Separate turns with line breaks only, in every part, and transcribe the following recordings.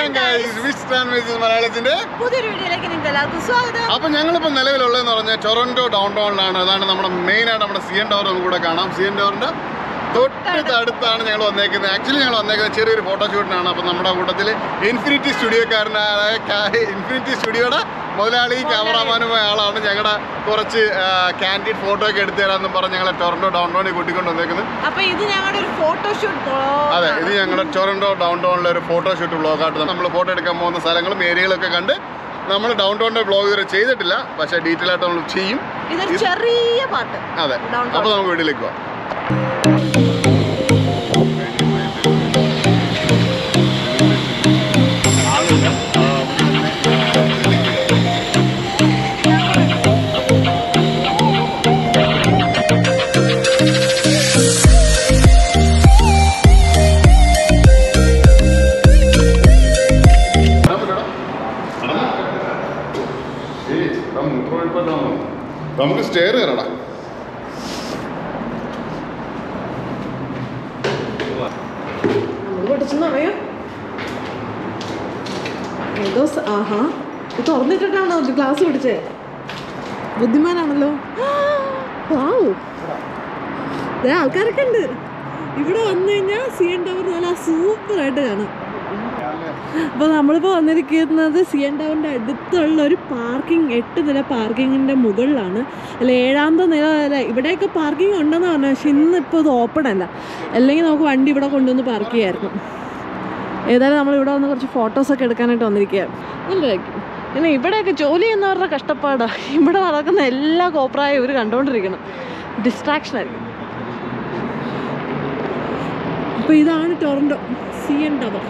നമസ്കാരം ഗൈസ് വിസ് ട്രാൻസ്മിഷൻ മലയാളത്തിന്റെ
പുതിയൊരു വീഡിയോയിലേക്ക് നിങ്ങൾക്ക് എല്ലാവർക്കും സ്വാഗതം
അപ്പൊ ഞങ്ങളിപ്പോ നിലവിലുള്ളതെന്ന് പറഞ്ഞാൽ ടൊറന്റോ ഡൗൺ ടൗണിലാണ് അതാണ് നമ്മുടെ മെയിൻ ആയിട്ട് നമ്മുടെ സി എൻ ടവർ നമുക്ക് കൂടെ കാണാം സി എൻ ടവറിന്റെ തൊട്ടടുത്ത് അടുത്താണ് ഞങ്ങൾ വന്നേക്കുന്നത് ആക്ച്വലി ഞങ്ങൾ വന്നേക്കുന്നത് ചെറിയൊരു ഫോട്ടോഷൂട്ടിനാണ് അപ്പം നമ്മുടെ കൂട്ടത്തിൽ ഇൻഫിനിറ്റി സ്റ്റുഡിയോക്കാരനായ ഇൻഫിനിറ്റി സ്റ്റുഡിയോയുടെ മുതലാളി ക്യാമറാമാനുമായ ആളാണ് ഞങ്ങളുടെ കുറച്ച് കാൻഡിഡ് ഫോട്ടോ ഒക്കെ എടുത്തു തരാമെന്നും പറഞ്ഞ് ഞങ്ങളെ ടൊറന്റോ ഡൗൺ ടൗണിൽ കൂട്ടിക്കൊണ്ട് വന്നേക്കുന്നത്
അപ്പൊ ഇത് ഞങ്ങളുടെ ഒരു ഫോട്ടോഷൂട്ട്
അതെ ഇത് ഞങ്ങളുടെ ടൊറന്റോ ഡൗൺ ടൗണിലെ ഒരു ഫോട്ടോഷൂട്ട് ബ്ലോഗായിട്ട് നമ്മൾ ഫോട്ടോ എടുക്കാൻ പോകുന്ന സ്ഥലങ്ങളും ഏരിയകളൊക്കെ കണ്ട് നമ്മൾ ഡൗൺ ടൗണിന്റെ ബ്ലോഗ് ഇതുവരെ ചെയ്തിട്ടില്ല പക്ഷേ ഡീറ്റെയിൽ ആയിട്ട് നമ്മൾ ചെയ്യും
ഇതൊരു ചെറിയ പാട്ട്
അതെ
Down town.
അപ്പോൾ നമുക്ക് വീട്ടിലേക്ക് പോവാം നമുക്ക് സ്റ്റെയർ കയറടാ
നമ്മൾ പഠിച്ചെന്നറിയോ ഏതോ സ- ആഹാ ഇത് തുറന്നിട്ടിട്ടാണോ ക്ലാസ് പിടിച്ചേ ബുദ്ധിമാനാണല്ലോ വാവ് ദേ ആൾക്കാരൊക്കെ ഉണ്ട് ഇവിടെ വന്നു കഴിഞ്ഞാൽ സി എൻ ടവർ നല്ല സൂപ്പർ ആയിട്ട് കാണാം അപ്പോൾ നമ്മളിപ്പോൾ വന്നിരിക്കുന്നത് സി എൻ ടവറിൻ്റെ അടുത്തുള്ള ഒരു പാർക്കിംഗ് എട്ട് നില പാർക്കിങ്ങിൻ്റെ മുകളിലാണ് അല്ല ഏഴാമത്തെ നില വരെ ഇവിടെയൊക്കെ പാർക്കിംഗ് ഉണ്ടെന്ന് പറഞ്ഞു പക്ഷെ ഇന്ന് ഇപ്പോൾ ഇത് ഓപ്പൺ അല്ല അല്ലെങ്കിൽ നമുക്ക് വണ്ടി ഇവിടെ കൊണ്ടുവന്ന് പാർക്ക് ചെയ്യായിരുന്നു ഏതായാലും നമ്മൾ ഇവിടെ വന്ന് കുറച്ച് ഫോട്ടോസൊക്കെ എടുക്കാനായിട്ട് വന്നിരിക്കുക നല്ലതായിരിക്കും പിന്നെ ഇവിടെയൊക്കെ ജോലി ചെയ്യുന്നവരുടെ കഷ്ടപ്പാടാണ് ഇവിടെ നടക്കുന്ന എല്ലാ കോപ്രായും ഇവർ കണ്ടുകൊണ്ടിരിക്കണം ഡിസ്ട്രാക്ഷൻ ആയിരിക്കും അപ്പോൾ ഇതാണ് ടൊറൻറ്റോ സി എൻ ടവർ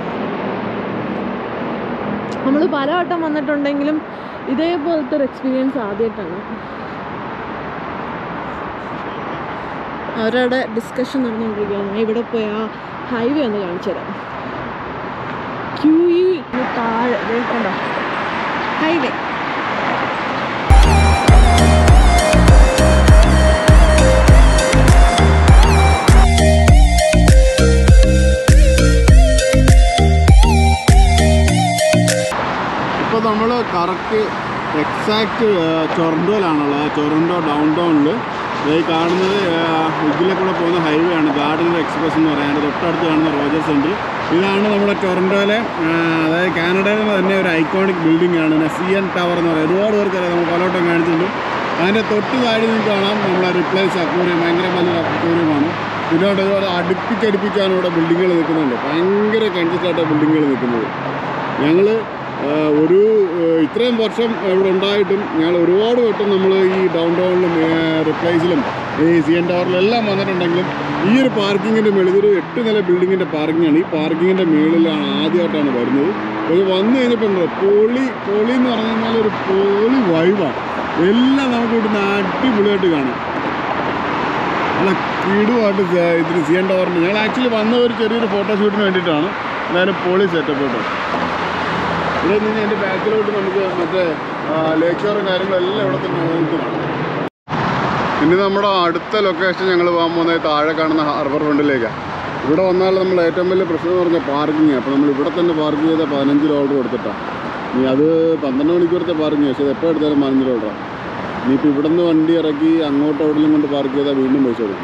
നമ്മൾ പലവട്ടം വന്നിട്ടുണ്ടെങ്കിലും ഇതേപോലത്തെ ഒരു എക്സ്പീരിയൻസ് ആദ്യമായിട്ടാണ് അവരവിടെ ഡിസ്കഷൻ നടന്നുകൊണ്ടിരിക്കുകയാണ് ഞാൻ ഇവിടെ പോയി ആ ഹൈവേ ഒന്ന് കാണിച്ചു തരാം ക്യൂ യു താഴെ ദേ കണ്ടോ ഹൈവേ
ഇപ്പോൾ നമ്മൾ കറക്റ്റ് എക്സാക്റ്റ് ടൊറൻറ്റോയിലാണുള്ളത് ടൊറൻറ്റോ ഡൗൺ ടൗണിൽ ഈ കാണുന്നത് ഇതിലെ കൂടെ പോകുന്ന ഹൈവേ ആണ് ഗാർഡൻ എക്സ്പ്രസ് എന്ന് പറയാൻ തൊട്ടടുത്ത് കാണുന്ന റോജർ സെൻറ്റർ ഇതാണ് നമ്മുടെ ടൊറൻറ്റോയിലെ ആ, അതായത് കാനഡയിലെ തന്നെ ഒരു ഐക്കോണിക് ബിൽഡിംഗ് ആണ് സി എൻ ടവർ എന്ന് പറയുന്നത് ഒരുപാട് പേർക്ക് അറിയാം നമ്മൾ പലവട്ടം കാണിച്ചിട്ടുണ്ട് അതിൻ്റെ തൊട്ട് താഴെ നിങ്ങൾക്ക് കാണാം നമ്മളെ റിപ്ലേസ് അക്വോറിയം ഭയങ്കര വലിയ അക്വോറിയമാണ് ഇതിനോട് ഒരുപാട് അടുപ്പിച്ചടുപ്പിച്ചാണ് ഇവിടെ ബിൽഡിങ്ങുകൾ നിൽക്കുന്നുണ്ട് ഭയങ്കര കൺജസ്റ്റഡ് ബിൽഡിങ്ങുകൾ നിൽക്കുന്നത് ഞങ്ങൾ ഒരു ആ, ഇത്രയും വർഷം ഇവിടെ ഉണ്ടായിട്ടും ഞങ്ങൾ ഒരുപാട് വട്ടം നമ്മൾ ഈ ഡൗൺ ടൗണിലും റിപ്ലേസിലും ഈ സി എൻ ടവറിലെല്ലാം വന്നിട്ടുണ്ടെങ്കിലും ഈ ഒരു പാർക്കിങ്ങിൻ്റെ മേളിൽ ഇതൊരു എട്ട് നില ബിൽഡിങ്ങിൻ്റെ പാർക്കിങ്ങാണ് ഈ പാർക്കിങ്ങിൻ്റെ മേളിലാണ് ആദ്യമായിട്ടാണ് വരുന്നത് ഇത് വന്നു കഴിഞ്ഞപ്പോൾ എന്താ പൊളി പൊളി എന്ന് പറഞ്ഞു കഴിഞ്ഞാൽ ഒരു പൊളി വൈബാണ് എല്ലാം നമുക്ക് ഇവിടുന്ന് അടിപൊളിയായിട്ട് കാണാം നല്ല കിടുവായിട്ട് സ- ഇതിന് സി എൻ ടവറിന് ഞങ്ങൾ ആക്ച്വലി വന്ന ഒരു ചെറിയൊരു ഫോട്ടോഷൂട്ടിന് വേണ്ടിയിട്ടാണ് എന്തായാലും പൊളി സെറ്റപ്പ് കേട്ടോ ഇവിടെ നിന്ന് എൻ്റെ ബാക്കിലോട്ട് നമുക്ക് മറ്റേ ലേക്ക് ഷോറും കാര്യങ്ങളെല്ലാം ഇവിടെ തന്നെ നമുക്ക് കാണാം ഇനി നമ്മുടെ അടുത്ത ലൊക്കേഷൻ ഞങ്ങൾ പോകാൻ പോകുന്നത് താഴെ കാണുന്ന ഹാർബർ ഫ്രണ്ടിലേക്കാണ് ഇവിടെ വന്നാൽ നമ്മൾ ഏറ്റവും വലിയ പ്രശ്നം എന്ന് പറഞ്ഞാൽ പാർക്കിംഗ് അപ്പോൾ നമ്മൾ ഇവിടെ തന്നെ പാർക്ക് ചെയ്ത പതിനഞ്ച് രൂപ ഓർഡർ കൊടുത്തിട്ടാണ് ഇനി അത് പന്ത്രണ്ട് മണിക്കൂറത്തെ പാർക്കിംഗ് പക്ഷേ അത് എപ്പോൾ എടുത്താലും പതിനഞ്ച് രൂപ ഓർഡറാണ് ഇനിയിപ്പോൾ ഇവിടെ നിന്ന് വണ്ടി ഇറക്കി അങ്ങോട്ട് എവിടെയും കൊണ്ട് പാർക്ക് ചെയ്താൽ വീണ്ടും പൈസ കൊടുക്കും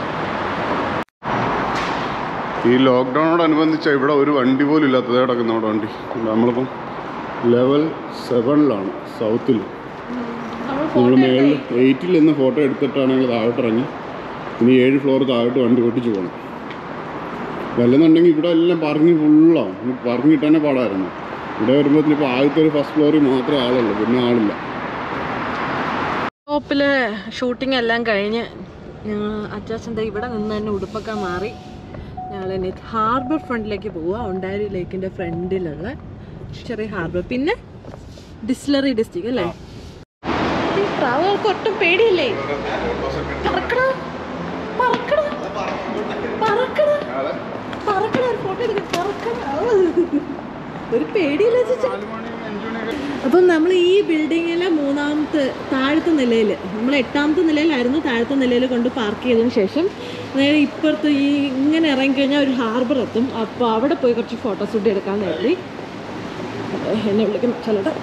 ഈ ലോക്ക്ഡൗണോടനുബന്ധിച്ച് ഇവിടെ ഒരു വണ്ടി പോലും ഇല്ലാത്തത് കിടക്കുന്ന നമ്മുടെ വണ്ടി നമ്മളിപ്പം ലെവൽ സെവനിലാണ് സൗത്തിൽ നമ്മൾ മേളിൽ എയ്റ്റിൽ നിന്ന് ഫോട്ടോ എടുത്തിട്ടാണ് ഞങ്ങൾ താഴോട്ട് ഇറങ്ങി ഇനി ഏഴ് ഫ്ലോർ താഴോട്ട് വണ്ടി പൊട്ടിച്ച് പോകണം വല്ലെന്നുണ്ടെങ്കിൽ ഇവിടെ എല്ലാം പാർക്കിംഗ് ഫുള്ളാവും പാർക്കിംഗ് കിട്ടാനേ പാടായിരുന്നു ഇവിടെ വരുമ്പോഴത്തേന് ഇപ്പോൾ ആദ്യത്തെ ഒരു ഫസ്റ്റ് ഫ്ലോറിൽ മാത്രമേ ആളുള്ളൂ പിന്നെ ആളില്ല
ഷോപ്പില് ഷൂട്ടിംഗ് എല്ലാം കഴിഞ്ഞ് ഞങ്ങൾ അച്ചാച്ചൻ്റെ ഇവിടെ നിന്ന് തന്നെ ഉടുപ്പൊക്കെ മാറി ഞങ്ങൾ ഇനി ഹാർബർ ഫ്രണ്ടിലേക്ക് പോവുക ഒണ്ടാരി ലേക്കിൻ്റെ ഫ്രണ്ടിലുള്ള ചെറിയ ഹാർബർ പിന്നെ ഡിസ്ലറി ഡിസ്ട്രിക്ട് അല്ലേ ഈ പ്രാവുകൾക്ക് ഒട്ടും പേടിയില്ലേ പറക്കടാ പറക്കടാ പറക്കടാ പറക്കടാ ഒരു ഫോട്ടോ എടുക്ക പറക്കടാ ഒരു പേടിയില്ല ചേച്ചാ അപ്പം നമ്മൾ ഈ ബിൽഡിങ്ങിലെ മൂന്നാമത്തെ താഴത്തെ നിലയിൽ നമ്മൾ എട്ടാമത്തെ നിലയിലായിരുന്നു താഴത്തെ നിലയിൽ കൊണ്ട് പാർക്ക് ചെയ്തതിന് ശേഷം നേരെ ഇപ്പുറത്ത് ഈ ഇങ്ങനെ ഇറങ്ങിക്കഴിഞ്ഞാൽ ഒരു ഹാർബർ എത്തും അപ്പോൾ അവിടെ പോയി കുറച്ച് ഫോട്ടോഷൂട്ട് എടുക്കാമെന്ന് കരുതി എന്നെ വിളിക്കുന്നു ചിലടെ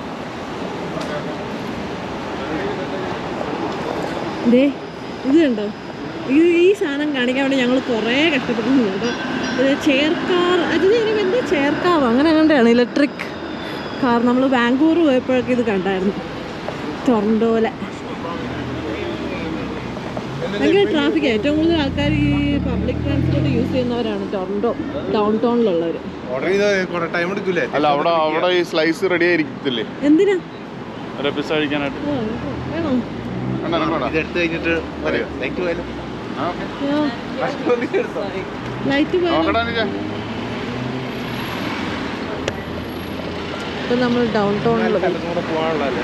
ദേ ഇത് കണ്ടോ ഇത് ഈ സാധനം കാണിക്കാൻ വേണ്ടി ഞങ്ങൾ കുറേ കഷ്ടപ്പെട്ടിട്ടുണ്ട് കേട്ടോ ഇത് ചെയർ കാർ അത് ഇതിന് എന്താ ചെയർ കാർ അങ്ങനെ കണ്ടാണ് ഇലക്ട്രിക് കാർ നമ്മൾ ബാംഗ്ലൂർ പോയപ്പോഴൊക്കെ ഇത് കണ്ടായിരുന്നു ടൊറൻഡോയിലെ ഭയങ്കര ട്രാഫിക് ഏറ്റവും കൂടുതൽ ആൾക്കാർ ഈ പബ്ലിക് ട്രാൻസ്പോർട്ട് യൂസ് ചെയ്യുന്നവരാണ് ടൊറൻഡോ ഡൗൺ ടൗണിലുള്ളവർ
ഓർഡർ ചെയ്ത ടൈം എടുക്കൂലേ
അല്ല അവിടെ അവിടെ ഈ സ്ലൈസ് റെഡി ആയിരിക്കത്തില്ലേ
എന്തിനാ
ഒരു പിസ്സ കഴിക്കാനായിട്ട്
ഓ, വേണോ
വേണ്ട, വേണ്ട, വേണ്ട.
ഇത് എടുത്ത് കഴിഞ്ഞിട്ട് പറയാം ലൈറ്റ് പോയാലും
ആ, ഓക്കേ.
ലൈറ്റ് പോയാലോ
നോക്കടാ നിജ.
ഇപ്പം നമ്മൾ ഡൗൺ ടൗണിലുള്ള
കൂടെ പോകാനുള്ളതല്ലേ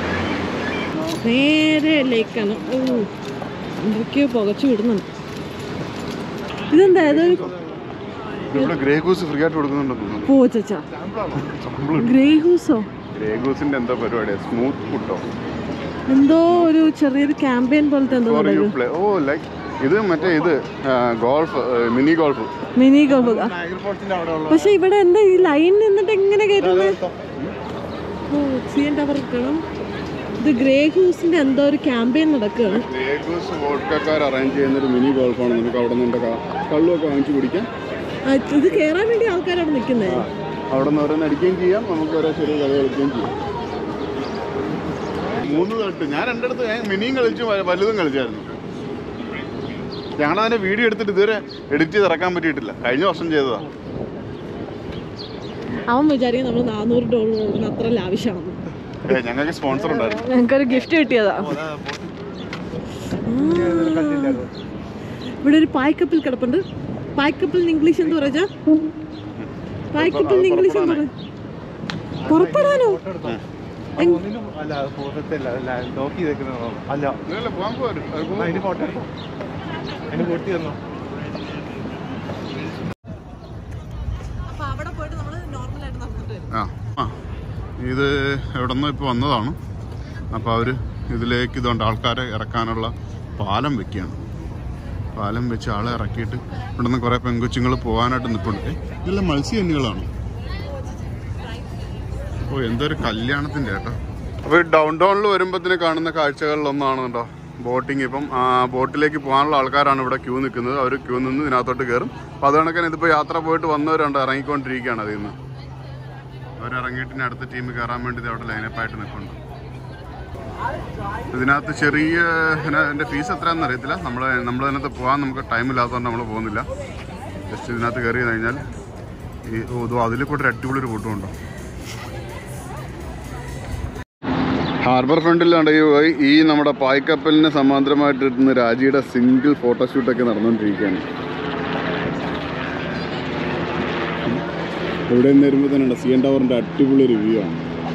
നേരെ ലേക്കാണ് ഓ എന്തൊക്കെയോ പുകച്ചു വിടുന്നുണ്ട് ഇതെന്താ ഇതൊരു
ഇവിടെ ഗ്രേ ഗൂസ് ഫ്രീ ആയിട്ട് കൊടുക്കുന്നുണ്ടെന്ന് തോന്നുന്നു
പോച്ചാ ഗ്രേ ഹൂസോ
ഗ്രേ ഗൂസിന്റെ എന്താ പരിപാടിയാ സ്മൂത്ത് ഫുഡോ
എന്തോ ഒരു ചെറിയൊരു ക്യാമ്പയിൻ പോലത്തെ എന്തോ
ഫോർ യു
നടക്കും
പ്ലേ ഓ ലൈക്ക് ഇത് മറ്റേ ഇത് ഗോൾഫ് മിനി ഗോൾഫ്
മിനി ഗോപ
നയഗർ ഫോൾസിന്റെ അവിടെ ഉള്ള
പക്ഷെ ഇവിടെ എന്താ ഈ ലൈൻ നിന്നിട്ട് എങ്ങനെ കയറ്റുന്നത് ഓ സിയൻ ടവർ നിൽക്കണം ഇത് ഗ്രേ ഹൂസിന്റെ എന്തോ ഒരു ക്യാമ്പയിൻ നടക്കുകയാണ്
ഗ്രേ ഗൂസ് വോഡ്ക്കാർ അറേഞ്ച് ചെയ്യുന്ന ഒരു മിനി ഗോൾഫാണ് നമുക്ക് അവിടെ നിന്ന് കള്ളുമൊക്കെ വാങ്ങിച്ചു കുടിക്കാം
ആ, ഇത് കയറാൻ വേണ്ടി ആൾക്കാരവിടെ നിൽക്കുന്നേ
അവിടെ നിന്ന് ഓരോന്ന് അടിക്കുകയും ചെയ്യാം നമുക്ക് ഓരോ ചെറിയ കളി കളിക്കുകയും ചെയ്യാം മൂന്ന് തൊട്ട് ഞാൻ രണ്ടിടത്ത് ഞാൻ മിനിയും കളിച്ചു വ- വലുതും കളിച്ചായിരുന്നു ഞങ്ങളതിന്റെ വീഡിയോ എടുത്തിട്ട് ഇതുവരെ എഡിറ്റ് ചെയ്ത് ഇറക്കാൻ പറ്റിയിട്ടില്ല കഴിഞ്ഞ വർഷം ചെയ്തതാ
അവൻ വിചാരിക്കും നമ്മൾ നാനൂറ് ഡോളർ കൊടുക്കുന്ന അത്ര ലാവശ്യമാണെന്ന്
ഏ, ഞങ്ങൾക്ക് സ്പോൺസർ ഉണ്ടായിരുന്നു
ഞങ്ങൾക്കൊരു ഗിഫ്റ്റ് കിട്ടിയതാ ഇവിടെ ഒരു പായ്ക്കപ്പിൽ കിടപ്പുണ്ട് പായ്ക്കപ്പിൽ ഇംഗ്ലീഷ് എന്ത് പറയാ പായ്ക്കപ്പിൽ ഇംഗ്ലീഷ് എന്ത് പറയാ പുറപ്പെടാനോ
ഒന്നിനും അല്ല ഫോട്ടോത്തല്ല അല്ല ലോക്ക് ചെയ്തേക്കുന്നതാണോ അല്ല
ഇല്ലല്ല, പോകാൻ പോരും. അത്
എന്നാ
പോകാം.
അതിന് ഫോട്ടോ എടുത്തോ അതിന് പൊട്ടി തന്നോ
അപ്പൊ അവിടെ പോയിട്ട് നമ്മൾ നോർമലായിട്ട് നടന്നിട്ട് വരും
ആ ആ ഇത് എവിടെ നിന്ന് ഇപ്പോൾ വന്നതാണ് അപ്പോൾ അവർ ഇതിലേക്ക് ഇതുകൊണ്ട് ആൾക്കാരെ ഇറക്കാനുള്ള പാലം വെക്കുകയാണ് പാലം വെച്ച് ആളെ ഇറക്കിയിട്ട് ഇവിടെ നിന്ന് കുറേ പെങ്കൊച്ചുങ്ങൾ പോകാനായിട്ട് നിൽപ്പുണ്ട് ഏ, ഇതെല്ലാം മത്സ്യകന്യകളാണ് ഓ എന്തൊരു കല്യാണത്തിൻ്റെ കേട്ടോ അപ്പോൾ ഡൗൺ ടൗണിൽ വരുമ്പോഴത്തേന് കാണുന്ന കാഴ്ചകളിലൊന്നാണ് കേട്ടോ ബോട്ടിങ് ഇപ്പം ആ, ബോട്ടിലേക്ക് പോകാനുള്ള ആൾക്കാരാണ് ഇവിടെ ക്യൂ നിൽക്കുന്നത് അവർ ക്യൂ നിന്ന് ഇതിനകത്തോട്ട് കയറും അപ്പോൾ അത് കണക്കിന് ഇതിപ്പോൾ യാത്ര പോയിട്ട് വന്നവരുണ്ട് ഇറങ്ങിക്കൊണ്ടിരിക്കുകയാണ് അതിൽ നിന്ന് അവരിറങ്ങിയിട്ട് ഇനി അടുത്ത ടീം കയറാൻ വേണ്ടി ദേ അവിടെ ലൈനപ്പായിട്ട് നിൽക്കുന്നുണ്ട് ഇതിനകത്ത് ചെറിയ ഇതിന് ഇതിന്റെ ഫീസ് എത്രയാണെന്ന് അറിയത്തില്ല നമ്മൾ നമ്മൾ ഇതിനകത്ത് പോകാൻ നമുക്ക് ടൈം ഇല്ലാത്തതുകൊണ്ട് നമ്മൾ പോകുന്നില്ല ജസ്റ്റ് ഇതിനകത്ത് കയറി കഴിഞ്ഞാൽ ഈ ഓ ഇതോ അതിൽ കൂടെ ഒരു അടിപൊളി ഒരു കൂട്ടമുണ്ടോ ഹാർബർ ഫ്രണ്ടിലാണ് ഈ ഈ നമ്മുടെ പായ്ക്കപ്പലിന് സമാന്തരമായിട്ട് ഇട്ടുന്ന രാജിയുടെ സിംഗിൾ ഫോട്ടോഷൂട്ടൊക്കെ നടന്നുകൊണ്ടിരിക്കുകയാണ് ഇവിടെ നിന്ന് വരുമ്പോൾ തന്നെ സി എൻ ടവറിൻ്റെ അടിപൊളി റിവ്യൂ ആണ്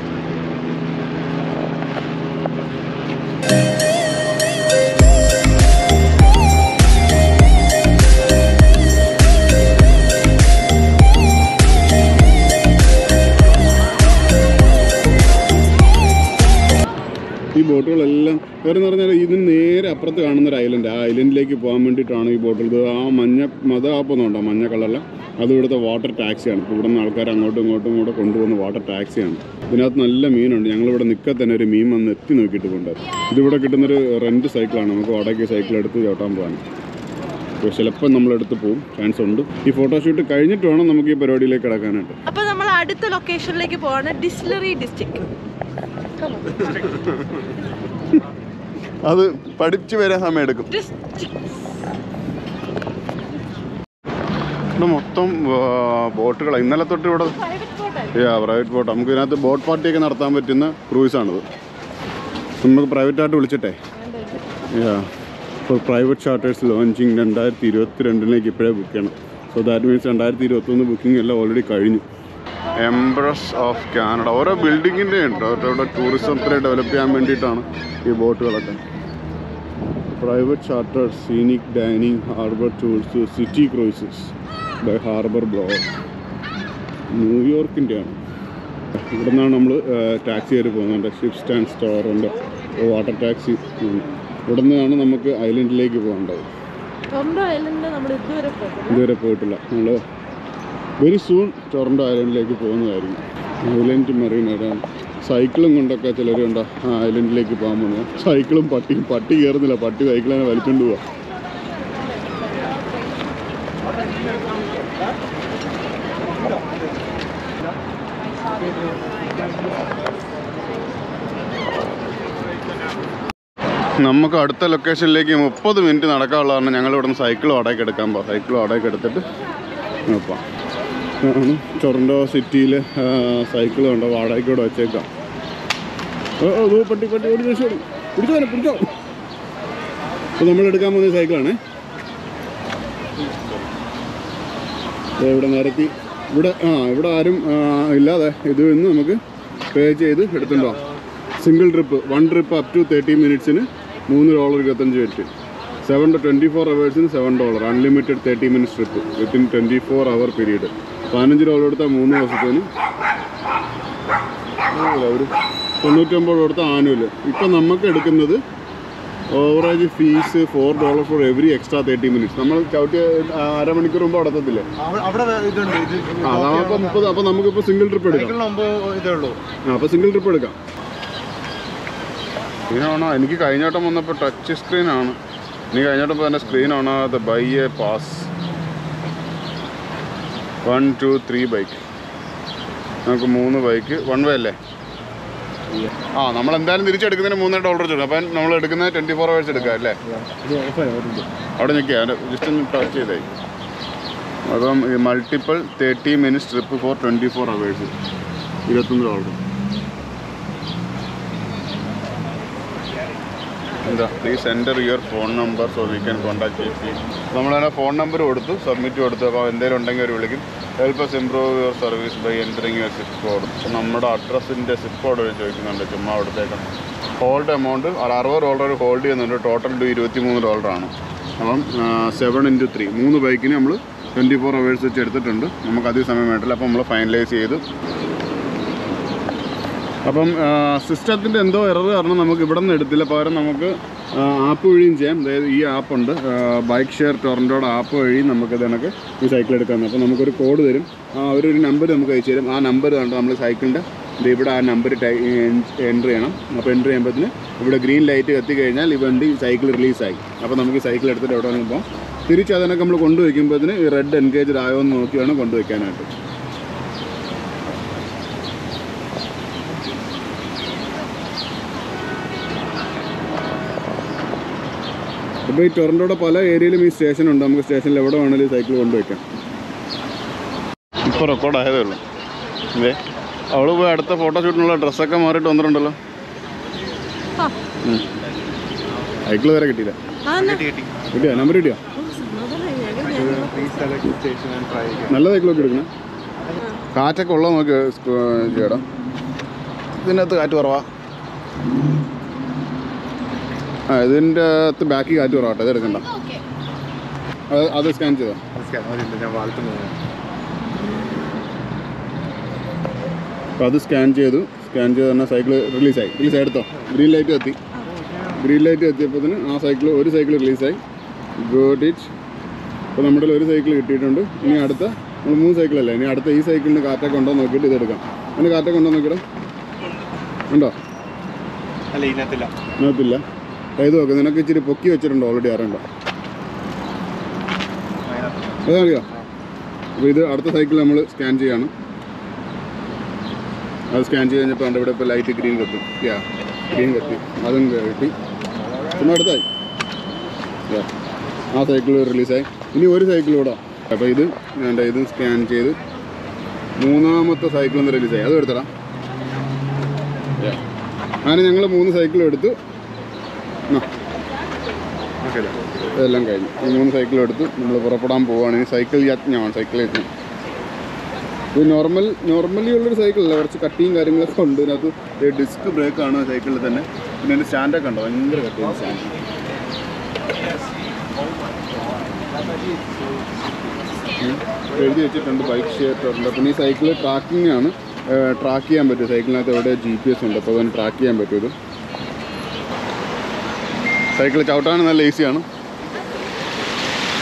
ഈ ബോട്ടുകളെല്ലാം വേറെ എന്ന് പറഞ്ഞാൽ ഇതിന് നേരെ അപ്പുറത്ത് കാണുന്ന ഒരു ഐലൻഡ് ആ ഐലൻഡിലേക്ക് പോകാൻ വേണ്ടിയിട്ടാണ് ഈ ബോട്ടുകൾ ഇത് ആ മഞ്ഞ മത ആപ്പൊന്നുണ്ടോ മഞ്ഞ കളറിൽ അത് ഇവിടുത്തെ വാട്ടർ ടാക്സിയാണ് ഇപ്പോൾ ഇവിടെ നിന്ന് ആൾക്കാർ അങ്ങോട്ടും ഇങ്ങോട്ടും കൂടെ കൊണ്ടുപോകുന്ന വാട്ടർ ടാക്സിയാണ് ഇതിനകത്ത് നല്ല മീനുണ്ട് ഞങ്ങളിവിടെ നിൽക്കാൻ തന്നെ ഒരു മീൻ വന്ന് എത്തി നോക്കിയിട്ട് കൊണ്ടുവരും ഇതിവിടെ കിട്ടുന്നൊരു റെൻറ്റ് സൈക്കിളാണ് നമുക്ക് വാടകയ്ക്ക് സൈക്കിൾ എടുത്ത് ചവിട്ടാൻ പോകാൻ അപ്പോൾ ചിലപ്പോൾ നമ്മളെടുത്ത് പോകും ചാൻസ് ഉണ്ട് ഈ ഫോട്ടോഷൂട്ട് കഴിഞ്ഞിട്ട് വേണം നമുക്ക് ഈ പരിപാടിയിലേക്ക് കിടക്കാനായിട്ട്
അപ്പൊ നമ്മൾ അടുത്ത ലൊക്കേഷനിലേക്ക് പോവാണ് ഡിസ്ലറി ഡിസ്ട്രിക്ട്
അത് പഠിച്ചു വരാൻ സമയം എടുക്കും ഇവിടെ മൊത്തം ബോട്ടുകൾ ഇന്നലെ തൊട്ട് ഇവിടെ പ്രൈവറ്റ് ബോട്ട് നമുക്ക് ഇതിനകത്ത് ബോട്ട് പാർട്ടിയൊക്കെ നടത്താൻ പറ്റുന്ന ക്രൂസാണിത് നമുക്ക് പ്രൈവറ്റ് ആയിട്ട് വിളിച്ചിട്ടെ ഫോർ പ്രൈവറ്റ് ചാർട്ടേഴ്സ് ലോഞ്ചിങ് രണ്ടായിരത്തി ഇരുപത്തി രണ്ടിലേക്ക് ഇപ്പോഴേ ബുക്ക് ചെയ്യണം സോ ദാറ്റ് മീൻസ് രണ്ടായിരത്തി ഇരുപത്തൊന്ന് ബുക്കിംഗ് എല്ലാം ഓൾറെഡി കഴിഞ്ഞു എംബ്രസ് ഓഫ് കാനഡ ഓരോ ബിൽഡിങ്ങിൻ്റെ ഉണ്ട് അവരുടെ ടൂറിസത്തിനെ ഡെവലപ്പ് ചെയ്യാൻ വേണ്ടിയിട്ടാണ് ഈ ബോട്ടുകളൊക്കെ private charter scenic dining harbour tours city cruises by harbour block ന്യൂയോർക്കിൻ്റെയാണ് ഇവിടെ നിന്നാണ് നമ്മൾ ടാക്സി കയറി പോകുന്നുണ്ട് ഷിപ്പ് സ്റ്റാൻഡ് സ്റ്റോർ ഉണ്ട് വാട്ടർ ടാക്സി ഇവിടെ നിന്നാണ് നമുക്ക് ഐലൻഡിലേക്ക് പോകേണ്ടത്
ടൊറന്റോ ഐലൻഡിൽ നമ്മൾ ഇതുവരെ പോയിട്ടില്ല
ഇതുവരെ പോയിട്ടില്ല നമ്മൾ വെരി സൂൺ ടൊറൻറ്റോ ഐലൻഡിലേക്ക് പോകുന്നതായിരിക്കും ഐലൻഡ് മറീനയാണ് സൈക്കിളും കൊണ്ടൊക്കെ ചിലർ കണ്ട ആ ഐലൻഡിലേക്ക് പോകാൻ പോകുന്നത് സൈക്കിളും പട്ടിയും പട്ടി കയറുന്നില്ല പട്ടി സൈക്കിളിനെ വലിച്ചുകൊണ്ട് പോവാ നമുക്ക് അടുത്ത ലൊക്കേഷനിലേക്ക് മുപ്പത് മിനിറ്റ് നടക്കാനുള്ള കാരണം ഞങ്ങൾ ഇവിടെ നിന്ന് സൈക്കിൾ വാടകയ്ക്ക് എടുക്കാൻ പോകാം സൈക്കിൾ വാടകയ്ക്ക് എടുത്തിട്ട് നോക്കാം ആണ് ടൊറൻറ്റോ സിറ്റിയിൽ സൈക്കിൾ ഉണ്ടോ വാടകയ്ക്ക് ഇവിടെ വെച്ചേക്കാം ഓ ഓ ദോ പട്ടി പട്ടി ഒരു നിമിഷം ഓടി. പിടിച്ചോ അവനെ, പിടിച്ചോ അപ്പോൾ നമ്മൾ എടുക്കാൻ പോകുന്ന സൈക്കിളാണ് ഇവിടെ നിരത്തി ഇവിടെ ആ ഇവിടെ ആരും ആ, ഇല്ലാതെ ഇത് ഇന്ന് നമുക്ക് പേ ചെയ്ത് എടുത്തുണ്ടോ single trip one trip up to thirty മിനിറ്റ്സിന് മൂന്ന് ഡോളർ ഇരുപത്തഞ്ച് minute seven to twenty four അവേഴ്സിന് seven dollar unlimited thirty minutes trip within twenty four hour period പതിനഞ്ച് ഡോളർ കൊടുത്താൽ മൂന്ന് ദിവസത്തിന് ഒരു തൊണ്ണൂറ്റൊമ്പത് കൊടുത്ത ആനുവൽ ഇപ്പം നമുക്ക് എടുക്കുന്നത് overage fees four dollar for every extra thirty minutes നമ്മൾ ചവിട്ടിയ ആ, അരമണിക്കൂർ മുമ്പ് അവിടെ എത്തത്തില്ലേ
അവ- അവിടെ വേ- ഇതുണ്ട് ഇത്
ആ നമുക്കിപ്പോൾ മുപ്പത് അപ്പോൾ നമുക്കിപ്പോൾ സിംഗിൾ ട്രിപ്പ് എടുക്കാം
സൈക്കിളിന് മുമ്പ് ഇതേ ഉള്ളൂ
ആ അപ്പോൾ സിംഗിൾ ട്രിപ്പ് എടുക്കാം സ്ക്രീനാണോ എനിക്ക് കഴിഞ്ഞോട്ടം വന്നപ്പോൾ ടച്ച് സ്ക്രീനാണ് ഇനി കഴിഞ്ഞോട്ടം തന്നെ സ്ക്രീനാണ് the buy a pass one two three bike നമുക്ക് മൂന്ന് ബൈക്ക് വൺ വേ അല്ലേ ആ നമ്മൾ എന്തായാലും തിരിച്ചെടുക്കുന്നതിന് മൂന്നര ഡോളർ വെച്ചിട്ടുണ്ട് അപ്പം നമ്മൾ എടുക്കുന്നത് ട്വൻറ്റി ഫോർ അവേഴ്സ് എടുക്കാം അല്ലേ
ഇത് ഓഫായി വരുന്നുണ്ട്
അവിടെ നിൽക്കുക ജസ്റ്റ് ഒന്ന് ടച്ച് ചെയ്തായി അപ്പം multiple thirty minutes trip for twenty four hours ഇരുപത്തൊന്ന് ഡോളർ എന്താ please enter your phone number so we can contact you നമ്മളതിനെ ഫോൺ നമ്പർ കൊടുത്തു സബ്മിറ്റ് കൊടുത്തു അപ്പോൾ എന്തെങ്കിലും ഉണ്ടെങ്കിൽ അവർ വിളിക്കും help us improve your service by entering your zip code അപ്പോൾ നമ്മുടെ അഡ്രസ്സിൻ്റെ സിപ്പ് കോഡ് അവർ ചോദിക്കുന്നുണ്ട് ചുമ്മാ അവിടത്തേക്കാണ് ഹോൾഡ് എമൗണ്ട് ഒരു അറുപത് ഡോളർ ഹോൾഡ് ചെയ്യുന്നുണ്ട് ടോട്ടൽ ടു ഇരുപത്തി മൂന്ന് ഡോളറാണ് അപ്പം സെവൻ ഇൻറ്റു ത്രീ മൂന്ന് ബൈക്കിന് നമ്മൾ ട്വൻറ്റി ഫോർ അവേഴ്സ് വെച്ച് എടുത്തിട്ടുണ്ട് നമുക്ക് അധികം സമയം വേണ്ടില്ല അപ്പോൾ നമ്മൾ ഫൈനലൈസ് ചെയ്ത് അപ്പം സിസ്റ്റത്തിൻ്റെ എന്തോ എറർ കാരണം നമുക്ക് ഇവിടെ നിന്ന് എടുത്തില്ല പകരം നമുക്ക് ആപ്പ് വഴിയും ചെയ്യാം അതായത് ഈ ആപ്പുണ്ട് ബൈക്ക് ഷെയർ ടൊറൻറ്റോയുടെ ആപ്പ് വഴി നമുക്ക് കണക്ക് ഈ സൈക്കിൾ എടുക്കാം അപ്പോൾ നമുക്കൊരു കോഡ് തരും ആ, അവരൊരു നമ്പർ നമുക്ക് അയച്ചു തരും ആ നമ്പർ കണ്ട് നമ്മൾ സൈക്കിളിൻ്റെ ഇവിടെ ആ നമ്പർ എൻ്റർ ചെയ്യണം അപ്പോൾ എൻ്റർ ചെയ്യുമ്പോഴത്തേന് ഇവിടെ ഗ്രീൻ ലൈറ്റ് കത്തി കഴിഞ്ഞാൽ ഈ വണ്ടി സൈക്കിൾ റിലീസായി അപ്പോൾ നമുക്ക് ഈ സൈക്കിൾ എടുത്തിട്ട് എവിടെ വേണമെങ്കിലും പോകാം തിരിച്ച് അതിനൊക്കെ നമ്മൾ കൊണ്ടുവയ്ക്കുമ്പോഴത്തേന് ഈ റെഡ് എൻഗേജഡ് ആയോ എന്ന് നോക്കി വേണം കൊണ്ടുവയ്ക്കാനായിട്ട് അപ്പോൾ ഈ ടൊറൻറ്റോയുടെ പല ഏരിയയിലും ഈ സ്റ്റേഷൻ ഉണ്ട് നമുക്ക് സ്റ്റേഷനിൽ എവിടെ വേണമെങ്കിലും സൈക്കിൾ കൊണ്ടുവയ്ക്കാം ഇപ്പോൾ റെക്കോർഡ് ആയതേ ഉള്ളൂ ഇതേ അവൾ പോയി അടുത്ത ഫോട്ടോഷൂട്ടിനുള്ള ഡ്രസ്സൊക്കെ മാറിയിട്ട് വന്നിട്ടുണ്ടല്ലോ
ആ.
സൈക്കിൾ വരെ കിട്ടിയില്ല
ആ എന്നാ?
കിട്ടിയോ നമ്പർ കിട്ടിയോ
ഓ, സമാധാനായി. ഞങ്ങൾ ഞാൻ-
please select station and try
നല്ല സൈക്കിളൊക്കെ എടുക്കണം കാറ്റൊക്കെ ഉള്ളത് നോക്കി ചെയ്യടാ ഇതിനകത്ത് കാറ്റ് കുറവാ ആ ഇതിൻ്റെ അകത്ത് ബാക്കി കാറ്റ് കുറവാട്ടെ ഇത് എടുക്കണ്ട അത് അത് സ്കാൻ ചെയ്തോ
അതില്ല ഞാൻ വളർത്തുന്നത്
അപ്പോൾ അത് സ്കാൻ ചെയ്തു സ്കാൻ ചെയ്ത് തന്നെ സൈക്കിൾ റിലീസായി റിലീസായി എടുത്തോ ഗ്രീൻ ലൈറ്റ് എത്തി ഗ്രീൻ ലൈറ്റ് എത്തിയപ്പോഴത്തേന് ആ സൈക്കിൾ ഒരു സൈക്കിൾ റിലീസായി ഗോഡ് ഇറ്റ് അപ്പോൾ നമ്മുടെ കയ്യിൽ ഒരു സൈക്കിൾ കിട്ടിയിട്ടുണ്ട് ഇനി അടുത്ത നമ്മൾ മൂന്ന് സൈക്കിളല്ലേ ഇനി അടുത്ത ഈ സൈക്കിളിന് കാറ്റൊക്കെ ഉണ്ടോ എന്ന് നോക്കിയിട്ട് ഇതെടുക്കാം അതിന് കാറ്റൊക്കെ ഉണ്ടോ നോക്കിയിട്ട് ഉണ്ടോ
അല്ല ഇതിനകത്തില്ല
അതിനകത്തില്ല ഇത് നോക്ക് നിനക്ക് ഇച്ചിരി പൊക്കി വെച്ചിട്ടുണ്ട് ഓൾറെഡി അറിയണ്ട അതറിയോ അപ്പോൾ ഇത് അടുത്ത സൈക്കിൾ നമ്മൾ സ്കാൻ ചെയ്യാണ് അത് സ്കാൻ ചെയ്ത് കഴിഞ്ഞപ്പോൾ എൻ്റെ ഇവിടെ ഇപ്പോൾ ലൈറ്റ് ഗ്രീൻ കത്തും യാ ഗ്രീൻ കത്തി അതും കിട്ടി ചുമ്മാ അടുത്തായി യാ ആ സൈക്കിൾ റിലീസായി ഇനി ഒരു സൈക്കിൾ കൂടെ അപ്പോൾ ഇത് വേണ്ട ഇത് സ്കാൻ ചെയ്ത് മൂന്നാമത്തെ സൈക്കിൾ ഒന്ന് റിലീസായി അതും എടുത്തടാ യാ അങ്ങനെ ഞങ്ങൾ മൂന്ന് സൈക്കിളും എടുത്തു ആ
ഓക്കെ
ഇതെല്ലാം കഴിഞ്ഞു ഈ മൂന്ന് സൈക്കിളും എടുത്ത് നമ്മൾ പുറപ്പെടാൻ പോവുകയാണ് ഈ സൈക്കിൾ യജ്ഞമാണ് സൈക്കിൾ യജ്ഞം ഇത് നോർമൽ നോർമലി ഉള്ളൊരു സൈക്കിളല്ല കുറച്ച് കട്ടിയും കാര്യങ്ങളൊക്കെ ഉണ്ട് ഇതിനകത്ത് ഡിസ്ക് ബ്രേക്കാണ് സൈക്കിളിൽ തന്നെ പിന്നെ അതിൻ്റെ സ്റ്റാൻഡൊക്കെ ഉണ്ടോ ഭയങ്കര കട്ടിയാണ് സ്റ്റാൻഡ് എഴുതി വെച്ചിട്ടുണ്ട് ബൈക്ക് ഷെയർ ഉണ്ട് പിന്നെ ഈ സൈക്കിൾ ട്രാക്കിംഗ് ആണ് ട്രാക്ക് ചെയ്യാൻ പറ്റും സൈക്കിളിനകത്ത് എവിടെ ജി പി എസ് ഉണ്ട് അപ്പോൾ അതിന് ട്രാക്ക് ചെയ്യാൻ പറ്റും ഇത് സൈക്കിൾ ചവിട്ടാൻ നല്ല ഈസിയാണ്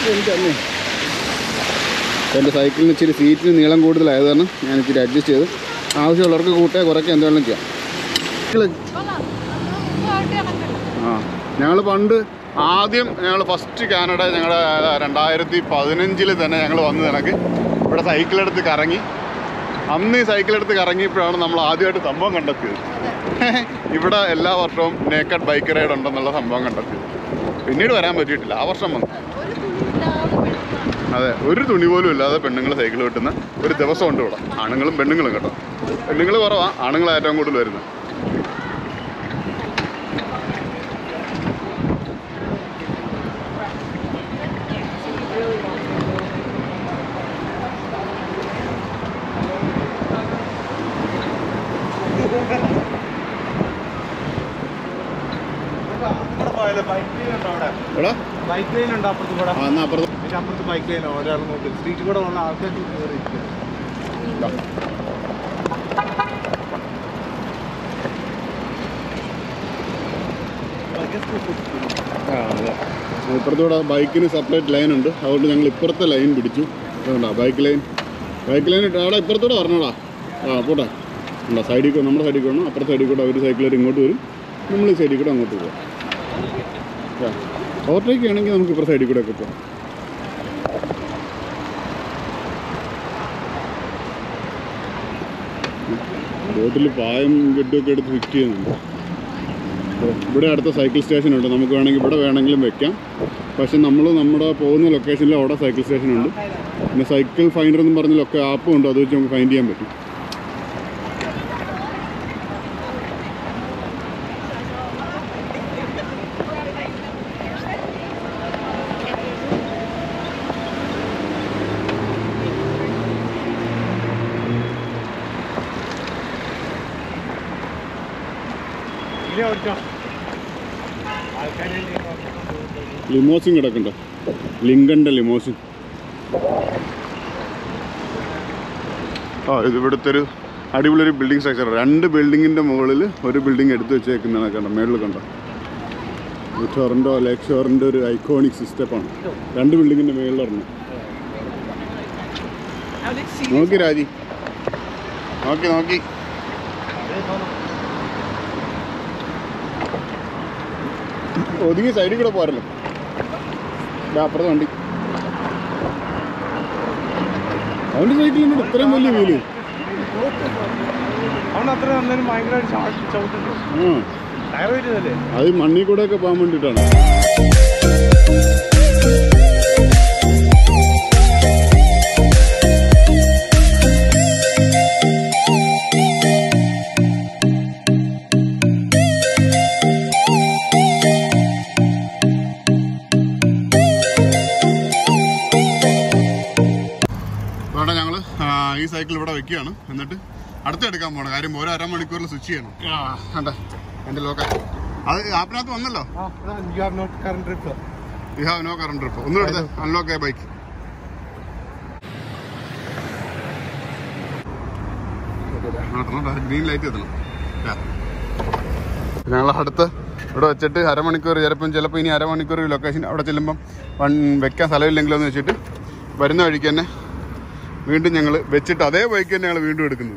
എൻ്റെ അമ്മേ എൻ്റെ സൈക്കിളിന് ഇച്ചിരി സീറ്റിന് നീളം കൂടുതലായത് കാരണം ഞാൻ ഇച്ചിരി അഡ്ജസ്റ്റ് ചെയ്ത് ആവശ്യമുള്ളവർക്ക് കൂട്ടുക കുറയ്ക്കുക എന്തെങ്കിലും ചെയ്യാം ആ ഞങ്ങൾ പണ്ട് ആദ്യം ഞങ്ങൾ ഫസ്റ്റ് കാനഡ ഞങ്ങളുടെ രണ്ടായിരത്തി പതിനഞ്ചിൽ തന്നെ ഞങ്ങൾ വന്ന് കണക്ക് ഇവിടെ സൈക്കിളെടുത്ത് കറങ്ങി അന്ന് ഈ സൈക്കിളെടുത്ത് കറങ്ങിയപ്പോഴാണ് നമ്മൾ ആദ്യമായിട്ട് സംഭവം കണ്ടെത്തിയത് ഇവിടെ എല്ലാ വർഷവും നേക്കഡ് ബൈക്ക് റൈഡ് ഉണ്ടെന്നുള്ള സംഭവം കണ്ടെത്തിയത് പിന്നീട് വരാൻ പറ്റിയിട്ടില്ല ആ വർഷം വന്നു അതെ ഒരു തുണി പോലും ഇല്ലാതെ പെണ്ണുങ്ങൾ സൈക്കിൾ കിട്ടുന്ന ഒരു ദിവസം ഉണ്ട് ഇവിടെ ആണുങ്ങളും പെണ്ണുങ്ങളും കേട്ടോ പെണ്ണുങ്ങൾ കുറവാ ആണുങ്ങൾ ഏറ്റവും കൂടുതൽ വരുന്നത്
ബൈക്ക് ലൈൻ ഉണ്ടോ അവിടെ
എടാ
ബൈക്ക് ലൈൻ ഉണ്ട് അപ്പുറത്ത് കൂടെ
ആ എന്നാ അപ്പുറത്ത്
പിന്നെ അപ്പുറത്ത് ബൈക്ക് ലൈൻ ഒരാൾ നോക്കി സ്ട്രീറ്റ് കൂടെ വന്ന ആൾക്കാർ കയറി ഇരിക്കുകയാണ്.
ആ അതെ ഇപ്പുറത്തൂടെ ബൈക്കിന് സെപ്പറേറ്റ് ലൈൻ ഉണ്ട് അതുകൊണ്ട് ഞങ്ങൾ ഇപ്പുറത്തെ ലൈൻ പിടിച്ചു അതുകൊണ്ടാ ബൈക്ക് ലൈൻ ബൈക്ക് ലൈൻ ഇട്ട് അവിടെ ഇപ്പുറത്തൂടെ വരണോടാ ആ പോട്ടെ ഉണ്ടോ സൈഡിൽ കൂടെ നമ്മുടെ സൈഡിൽ കൂടെ അപ്പുറത്തെ സൈഡിൽ കൂടെ ഒരു സൈക്കിളർ ഇങ്ങോട്ട് വരും നമ്മൾ ഈ സൈഡിൽ കൂടെ അങ്ങോട്ട് പോകാം ഓവർടേക്ക് ആണെങ്കിൽ നമുക്ക് ഇപ്പുറത്തെ സൈഡിൽ കൂടെ ഒക്കെ പോകാം ബോട്ടിൽ പായം കെട്ടുമൊക്കെ എടുത്ത് ഫിറ്റ് ചെയ്യുന്നുണ്ട് അപ്പോൾ ഇവിടെ അടുത്ത സൈക്കിൾ സ്റ്റേഷൻ ഉണ്ട് നമുക്ക് വേണമെങ്കിൽ ഇവിടെ വേണമെങ്കിലും വെക്കാം പക്ഷെ നമ്മൾ നമ്മുടെ പോകുന്ന ലൊക്കേഷനിൽ അവിടെ സൈക്കിൾ സ്റ്റേഷൻ ഉണ്ട് പിന്നെ സൈക്കിൾ ഫൈൻഡർ എന്നും പറഞ്ഞ ലൊക്കെ ആപ്പും ഉണ്ട് അത് വെച്ച് നമുക്ക് ഫൈൻഡ് ചെയ്യാൻ പറ്റും
ഇതിലെ ഓടിച്ചോ ആൾക്കാരെ
ലിമോസിൻ കിടക്കണ്ട ലിങ്കൻ്റെ ലിമോസിൻ ആ ഇത് ഇവിടുത്തെ ഒരു അടിപൊളി ഒരു ബിൽഡിംഗ് സ്ട്രക്ചർ രണ്ട് ബിൽഡിങ്ങിൻ്റെ മുകളിൽ ഒരു ബിൽഡിംഗ് എടുത്ത് വെച്ചേക്കുന്നതാണ് കണ്ട മേളിൽ കണ്ട ഇത് ടൊറൻറ്റോ ലേക്ക് ഷോറിൻ്റെ ഒരു ഐക്കോണിക് സിസ്റ്റപ്പാണ് രണ്ട് ബിൽഡിങ്ങിൻ്റെ മേളിൽ ഒരെണ്ണം നോക്കി രാജി നോക്കി നോക്കി ഒതുങ്ങി സൈഡിൽ കൂടെ പോരല്ലോ ദാ അപ്പുറത്തെ വണ്ടി അവൻ്റെ സൈക്കിളിനോട് ഇത്രയും വലിയ വീല്
അവൻ അത്ര നന്നാലും ഭയങ്കരമായിട്ട് ചാടി ചവിട്ടുന്നു
ആ
ടയർ വരുന്നല്ലേ
അത് മണ്ണിൽ കൂടെ ഒക്കെ പോകാൻ വേണ്ടിയിട്ടാണ് അതുകൊണ്ട് ഞങ്ങൾ ഈ സൈക്കിൾ ഇവിടെ വെക്കുകയാണ് എന്നിട്ട് അടുത്ത് എടുക്കാൻ പോകണം കാര്യം ഒരു അരമണിക്കൂറിൽ സ്വിച്ച് ചെയ്യണം ആ അതെ എൻ്റെ ലോക്ക അത് ആപ്പിനകത്ത് വന്നല്ലോ
you have not current trip
you have no current trip ഒന്നും എടുത്ത് അൺലോക്ക് ആയ ബൈക്ക് ഗ്രീൻ ലൈറ്റ് എത്തണം ഞങ്ങൾ അടുത്ത് ഇവിടെ വെച്ചിട്ട് അരമണിക്കൂർ ചിലപ്പം ചിലപ്പോൾ ഇനി അരമണിക്കൂർ ലൊക്കേഷൻ അവിടെ ചെല്ലുമ്പം വൺ വെക്കാൻ സ്ഥലമില്ലെങ്കിലോ എന്ന് വെച്ചിട്ട് വരുന്ന വഴിക്ക് തന്നെ വീണ്ടും ഞങ്ങൾ വെച്ചിട്ട് അതേ ബൈക്ക് തന്നെ ഞങ്ങൾ വീണ്ടും എടുക്കുന്നത്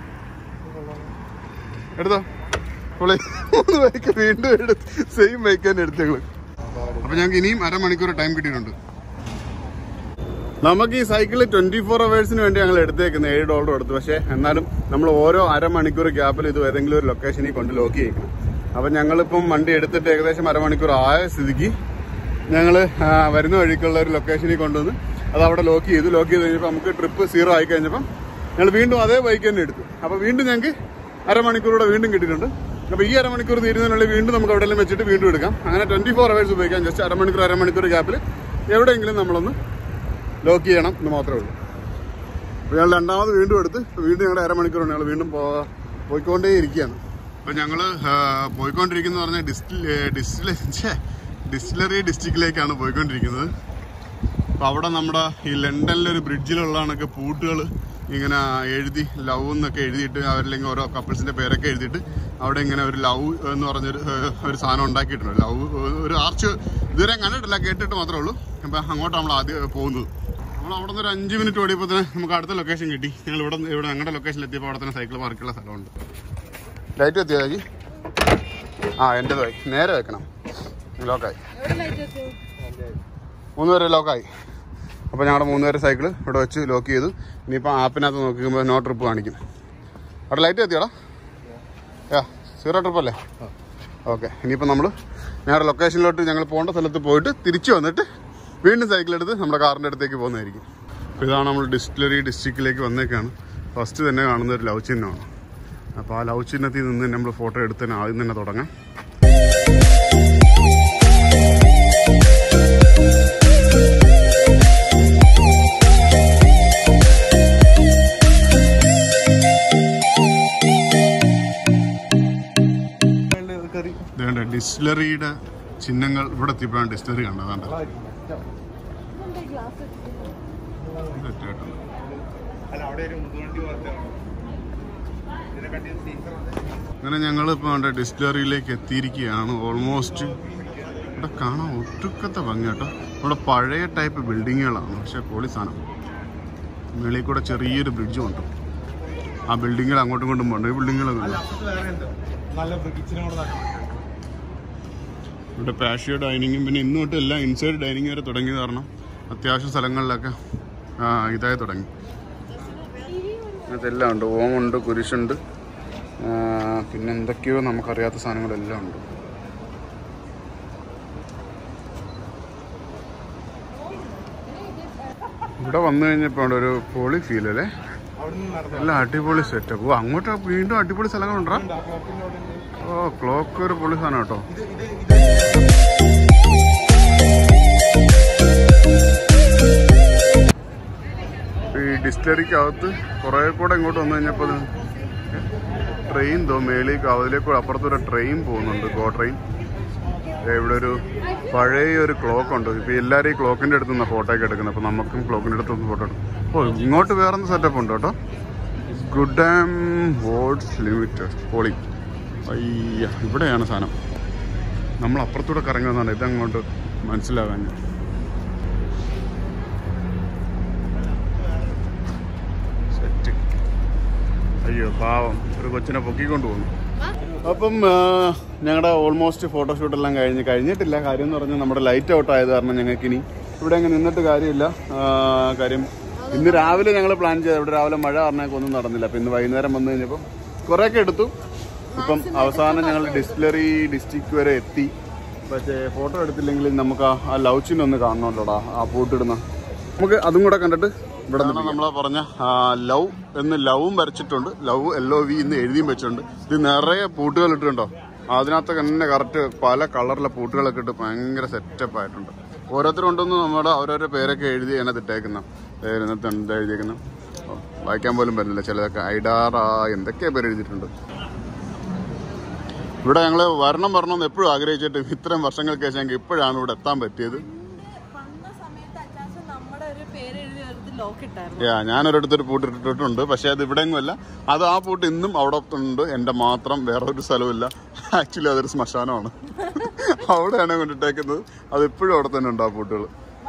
എടുത്തോ പുള്ളി മൂന്ന് ബൈക്ക് വീണ്ടും എടുത്ത് സെയിം ബൈക്ക് തന്നെ എടുത്ത് ഞങ്ങൾ അപ്പൊ ഞങ്ങൾക്ക് ഇനിയും അരമണിക്കൂർ ടൈം കിട്ടിയിട്ടുണ്ട് നമുക്ക് ഈ സൈക്കിൾ ട്വന്റി ഫോർ അവേഴ്സിന് വേണ്ടി ഞങ്ങൾ എടുത്തേക്കുന്നത് ഏഴ് ഡോളർ എടുത്തു പക്ഷേ എന്നാലും നമ്മൾ ഓരോ അരമണിക്കൂർ ഗ്യാപ്പിൽ ഇത് ഏതെങ്കിലും ഒരു ലൊക്കേഷനിൽ കൊണ്ട് ലോക്ക് ചെയ്യിക്കണം അപ്പൊ ഞങ്ങളിപ്പം വണ്ടി എടുത്തിട്ട് ഏകദേശം അരമണിക്കൂർ ആയ സ്ഥിതിക്ക് ഞങ്ങൾ വരുന്ന വഴിക്കുള്ള ഒരു ലൊക്കേഷനിൽ കൊണ്ടുവന്ന് അത് അവിടെ ലോക്ക് ചെയ്തു ലോക്ക് ചെയ്ത് കഴിഞ്ഞപ്പോൾ നമുക്ക് ട്രിപ്പ് സീറോ ആയി കഴിഞ്ഞപ്പം ഞങ്ങൾ വീണ്ടും അതേ ബൈക്ക് തന്നെ എടുത്തു അപ്പോൾ വീണ്ടും ഞങ്ങൾക്ക് അരമണിക്കൂറൂടെ വീണ്ടും കിട്ടിയിട്ടുണ്ട് അപ്പോൾ ഈ അരമണിക്കൂർ തീരുന്നതിനുള്ളിൽ വീണ്ടും നമുക്ക് എവിടെയെങ്കിലും വെച്ചിട്ട് വീണ്ടും എടുക്കാം അങ്ങനെ ട്വന്റി ഫോർ അവേഴ്സ് ഉപയോഗിക്കാം ജസ്റ്റ് അരമണിക്കൂർ അരമണിക്കൂർ ഗ്യാപ്പിൽ എവിടെയെങ്കിലും നമ്മളൊന്ന് ലോക്ക് ചെയ്യണം എന്ന് മാത്രമേ ഉള്ളൂ അപ്പോൾ ഞങ്ങൾ രണ്ടാമത് വീണ്ടും എടുത്ത് വീണ്ടും ഞങ്ങളുടെ അരമണിക്കൂറാണ് ഞങ്ങൾ വീണ്ടും പോ പോയിക്കൊണ്ടേ ഇരിക്കുകയാണ് അപ്പോൾ ഞങ്ങൾ പോയിക്കൊണ്ടിരിക്കുന്നത് പറഞ്ഞാൽ ഡിസ്റ്റിൽ ഡിസ്റ്റിലെ ഡിസ്റ്റിലറി ഡിസ്ട്രിക്റ്റിലേക്കാണ് പോയിക്കൊണ്ടിരിക്കുന്നത് അപ്പോൾ അവിടെ നമ്മുടെ ഈ ലണ്ടനിലെ ഒരു ബ്രിഡ്ജിലുള്ള കണക്ക് പൂട്ടുകൾ ഇങ്ങനെ എഴുതി ലവ് എന്നൊക്കെ എഴുതിയിട്ട് അവരില്ലെങ്കിൽ ഓരോ കപ്പിൾസിന്റെ പേരൊക്കെ എഴുതിയിട്ട് അവിടെ ഇങ്ങനെ ഒരു ലവ് എന്ന് പറഞ്ഞൊരു ഏഹ്, ഒരു സാധനം ഉണ്ടാക്കിയിട്ടുണ്ട് ലവ് ഒരു ആർച്ച് ഇതുവരെ കണ്ടിട്ടില്ല കേട്ടിട്ട് മാത്രമേ ഉള്ളൂ അപ്പം അങ്ങോട്ട് നമ്മൾ ആദ്യം പോകുന്നത് നമ്മൾ അവിടെ നിന്ന് ഒരു അഞ്ച് മിനിറ്റ് ഓടിയപ്പോൾ തന്നെ നമുക്ക് അടുത്ത ലൊക്കേഷൻ കിട്ടി ഞങ്ങൾ ഇവിടെ ഇവിടെ ഞങ്ങളുടെ ലൊക്കേഷനിൽ എത്തിയപ്പോൾ അവിടെ തന്നെ സൈക്കിൾ പാർക്കുള്ള സ്ഥലമുണ്ട് ലൈറ്റ് എത്തിയതാക്കി ആ എൻ്റെതായി നേരെ വെക്കണം ലോക്കായി മൂന്ന് പേര് ലോക്കായി അപ്പോൾ ഞങ്ങളുടെ മൂന്ന് പേര് സൈക്കിൾ ഇവിടെ വെച്ച് ലോക്ക് ചെയ്തു ഇനിയിപ്പോൾ ആപ്പിനകത്ത് നോക്കിക്കുമ്പോൾ നോ ട്രിപ്പ് കാണിക്കും അവിടെ ലൈറ്റ് എത്തിയോടാ യാ സീറോ ട്രിപ്പ് അല്ലേ ഓക്കെ ഇനിയിപ്പോൾ നമ്മൾ ഞങ്ങളുടെ ലൊക്കേഷനിലോട്ട് ഞങ്ങൾ പോകേണ്ട സ്ഥലത്ത് പോയിട്ട് തിരിച്ചു വന്നിട്ട് വീണ്ടും സൈക്കിൾ എടുത്ത് നമ്മുടെ കാറിൻ്റെ അടുത്തേക്ക് പോകുന്നതായിരിക്കും അപ്പോൾ ഇതാണ് നമ്മൾ ഡിസ്റ്റിലറി ഡിസ്ട്രിക്റ്റിലേക്ക് വന്നേക്കാണ് ഫസ്റ്റ് തന്നെ കാണുന്ന ഒരു ലവ് ചിഹ്നമാണ് അപ്പോൾ ആ ലവ് ചിഹ്നത്തിൽ നിന്ന് നമ്മൾ ഫോട്ടോ എടുത്ത് തന്നെ ആദ്യം തന്നെ തുടങ്ങാം
കറി
വേണ്ട ഡിസ്റ്റിലറിയുടെ ചിഹ്നങ്ങൾ ഇവിടെ എത്തിയപ്പോഴാണ് ഡിസ്റ്റിലറി കണ്ടത് വേണ്ട
അല്ല അവിടെ ഒരു മുതുവണ്ടി പോലത്തെ ഇതിനെക്കാട്ടി സീസൺ
അങ്ങനെ ഞങ്ങൾ ഇപ്പോൾ വേണ്ട ഡിസ്റ്റിലറിയിലേക്ക് എത്തിയിരിക്കുകയാണ് ഓൾമോസ്റ്റ് ഇവിടെ കാണാൻ ഒട്ടുക്കത്തെ ഭംഗി കേട്ടോ ഇവിടെ പഴയ ടൈപ്പ് ബിൽഡിങ്ങുകളാണ് പക്ഷേ പൊളി സാധനം മേളിൽ കൂടെ ചെറിയൊരു ബ്രിഡ്ജും ഉണ്ട് ആ ബിൽഡിങ്ങുകൾ അങ്ങോട്ടും ഇങ്ങോട്ടും പോകണ്ട ഈ ബിൽഡിങ്ങുകളൊന്നും ഇല്ല
വേറെ ഉണ്ട് നല്ല കിച്ചനോട്
ഇവിടെ പാഷ്യോ ഡൈനിങ്ങും പിന്നെ ഇന്ന് തൊട്ട് എല്ലാം ഇൻസൈഡ് ഡൈനിങ് വരെ തുടങ്ങിയത് കാരണം അത്യാവശ്യം സ്ഥലങ്ങളിലൊക്കെ ആ, ഇതായി തുടങ്ങി അതെല്ലാം ഉണ്ട് ഓമുണ്ട് കുരിശുണ്ട് ആ, പിന്നെ എന്തൊക്കെയോ നമുക്കറിയാത്ത സാധനങ്ങളെല്ലാം ഉണ്ട് ഇവിടെ വന്നു കഴിഞ്ഞപ്പോൾ ഒരു പൊളി ഫീൽ അല്ലേ
അവിടെ നിന്ന് നടന്നു
എല്ലാം അടിപൊളി സെറ്റപ്പ് ഓ അങ്ങോട്ട് വീണ്ടും അടിപൊളി സ്ഥലങ്ങളുണ്ടോ ഓ ക്ലോക്ക് ഒരു പൊളി സാധനം കേട്ടോ ഈ ഡിസ്റ്റിലറിക്കകത്ത് കുറെ കൂടെ ഇങ്ങോട്ട് വന്നു കഴിഞ്ഞപ്പോൾ ട്രെയിൻ തോ മേലേക്ക് അതിലേക്കൂടെ അപ്പുറത്തൊരു ട്രെയിൻ പോകുന്നുണ്ട് ഗോ ട്രെയിൻ ദേ ഇവിടെ ഒരു പഴയ ഒരു ക്ലോക്ക് ഉണ്ട് ഇപ്പൊ എല്ലാവരും ഈ ക്ലോക്കിന്റെ അടുത്ത് നിന്നാണ് ഫോട്ടോ ഒക്കെ എടുക്കുന്നത് അപ്പൊ നമുക്കും ക്ലോക്കിന്റെ അടുത്ത് നിന്ന് ഫോട്ടോ എടുക്കും ഓ ഇങ്ങോട്ട് വേറൊന്ന് സെറ്റപ്പ് ഉണ്ട് കേട്ടോ ഗുഡ് ആം വോർഡ്സ് ലിമിറ്റഡ് പോളി അയ്യ ഇവിടെയാണ് സാധനം നമ്മൾ അപ്പുറത്തൂടെ കറങ്ങി വന്നാണ് ഇതങ്ങോട്ട് മനസ്സിലാകാൻ സെറ്റ് അയ്യോ പാവം ഒരു കൊച്ചിനെ പൊക്കിക്കൊണ്ട് പോകുന്നു അപ്പം ഞങ്ങളുടെ ഓൾമോസ്റ്റ് ഫോട്ടോഷൂട്ട് എല്ലാം കഴിഞ്ഞ് കഴിഞ്ഞിട്ടില്ല കാര്യം എന്ന് പറഞ്ഞാൽ നമ്മുടെ ലൈറ്റ് ഔട്ട് ആയത് കാരണം ഞങ്ങൾക്ക് ഇനി ഇവിടെ അങ്ങ് നിന്നിട്ട് കാര്യമില്ല ആ, കാര്യം ഇന്ന് രാവിലെ ഞങ്ങൾ പ്ലാൻ ചെയ്ത് ഇവിടെ രാവിലെ മഴ പറഞ്ഞാൽ ഒന്നും നടന്നില്ല അപ്പം ഇന്ന് വൈകുന്നേരം വന്നു കഴിഞ്ഞപ്പം കുറേയൊക്കെ എടുത്തു ഇപ്പം അവസാനം ഞങ്ങൾ ഡിസ്റ്റിലറി ഡിസ്ട്രിക്ട് വരെ എത്തി പക്ഷേ ഫോട്ടോ എടുത്തില്ലെങ്കിൽ നമുക്ക് ആ- ആ ലവ് ചിഹ്നം ഒന്ന് കാണണമല്ലോടാ ആ പൂട്ടിടുന്ന നമുക്ക് അതും കൂടെ കണ്ടിട്ട് ഇവിടെ നമ്മളെ പറഞ്ഞ ലവ് എന്ന് ലവും വരച്ചിട്ടുണ്ട് ലവ് എൽ ഒ വി എന്ന് എഴുതിയും വെച്ചിട്ടുണ്ട് ഇത് നിറയെ പൂട്ടുകൾ ഇട്ടിട്ടുണ്ടോ അതിനകത്ത് തന്നെ കറക്റ്റ് പല കളറിലെ പൂട്ടുകളൊക്കെ ഇട്ട് ഭയങ്കര സെറ്റപ്പ് ആയിട്ടുണ്ട് ഓരോരുത്തരും ഉണ്ടെന്ന് നമ്മുടെ ഓരോരോ പേരൊക്കെ എഴുതി അതിനകത്ത് ഇട്ടേക്കുന്ന ഇതിനകത്ത് എന്താ എഴുതിയേക്കുന്ന വായിക്കാൻ പോലും പറ്റില്ല ചിലതൊക്കെ ഐഡാറ എന്തൊക്കെയാ പേര് എഴുതിയിട്ടുണ്ട് ഇവിടെ ഞങ്ങൾ വരണം വരണം എന്ന് എപ്പോഴും ആഗ്രഹിച്ചിട്ട് ഇത്രയും വർഷങ്ങൾക്ക് ശേഷം ഞങ്ങൾക്ക് ഇപ്പോഴാണ് ഇവിടെ എത്താൻ പറ്റിയത്
വന്ന സമയത്ത് അച്ചാച്ചൻ നമ്മുടെ ഒരു പേര് എഴുതി എടുത്ത് ലോക്ക് ഇട്ടായിരുന്നു
യാ ഞാനൊരിടത്തൊരു പൂട്ടിട്ടിട്ടുണ്ട് പക്ഷെ അത് ഇവിടെയെങ്ങുമല്ല അത് ആ പൂട്ട് ഇന്നും അവിടെ ഉണ്ട് എൻ്റെ മാത്രം വേറെ ഒരു സ്ഥലമില്ല ആക്ച്വലി അതൊരു ശ്മശാനമാണ് അവിടെയാണ് കൊണ്ടിട്ടേക്കുന്നത് അത് ഇപ്പോഴും അവിടെ തന്നെ ഉണ്ട് ആ പൂട്ടുകൾ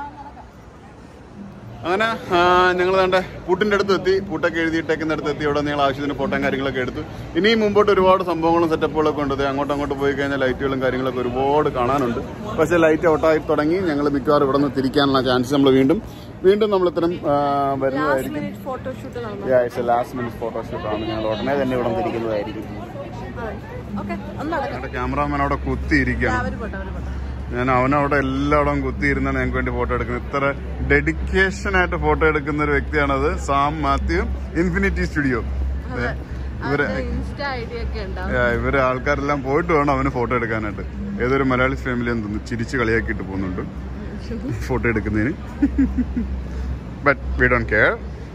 അങ്ങനെ ഞങ്ങൾ വേണ്ട പൂട്ടിൻ്റെ അടുത്ത് എത്തി പൂട്ടൊക്കെ എഴുതിയിട്ടേക്കുന്ന അടുത്ത് എത്തി അവിടെ നിങ്ങൾ ആവശ്യത്തിന് ഫോട്ടോയും കാര്യങ്ങളൊക്കെ എടുത്തു ഇനിയും മുമ്പോട്ട് ഒരുപാട് സംഭവങ്ങളും സെറ്റപ്പുകളൊക്കെ ഉണ്ട് ദേ അങ്ങോട്ടും അങ്ങോട്ട് പോയി കഴിഞ്ഞാൽ ലൈറ്റുകളും കാര്യങ്ങളൊക്കെ ഒരുപാട് കാണാനുണ്ട് പക്ഷേ ലൈറ്റ് ഔട്ടായി തുടങ്ങി ഞങ്ങൾ മിക്കവാറും ഇവിടെ നിന്ന് തിരിക്കാനുള്ള ചാൻസ് നമ്മൾ വീണ്ടും വീണ്ടും നമ്മൾ ഇത്തരം ആ, വരുന്നതായിരിക്കും
മിനിറ്റ് ഫോട്ടോഷൂട്ട് നടന്നു
Yeah, it's a last minute photoshoot ആണ് ഞങ്ങൾ ഉടനെ തന്നെ ഇവിടെ തിരിക്കുന്നതായിരിക്കും
ഓക്കെ ഒന്ന് നടക്കാം
ഞങ്ങളുടെ ക്യാമറാമാൻ അവിടെ കുത്തിയിരിക്കുകയാണ്
അവര് പോട്ടെ അവര് പോട്ടെ
ഞാൻ അവനവിടെ എല്ലായിടവും കുത്തിയിരുന്നാണ് ഞങ്ങൾക്ക് വേണ്ടി ഫോട്ടോ എടുക്കുന്നത് ഇത്ര ഡെഡിക്കേഷൻ ആയിട്ട് ഫോട്ടോ എടുക്കുന്ന ഒരു വ്യക്തിയാണത് സാം മാത്യു ഇൻഫിനിറ്റി സ്റ്റുഡിയോ ഇവര്
ഇൻസ്റ്റ ഐഡിയ ഒക്കെ ഉണ്ടാവും
Yeah, ഇവര് ആൾക്കാരെല്ലാം പോയിട്ട് വേണം അവന് ഫോട്ടോ എടുക്കാനായിട്ട് ഏതൊരു മലയാളി ഫാമിലി എന്ന് തോന്നുന്നു ചിരിച്ച് കളിയാക്കിയിട്ട് പോകുന്നുണ്ട് ഫോട്ടോ എടുക്കുന്നതിന് ബട്ട് വി ഡോണ്ട് കെയർ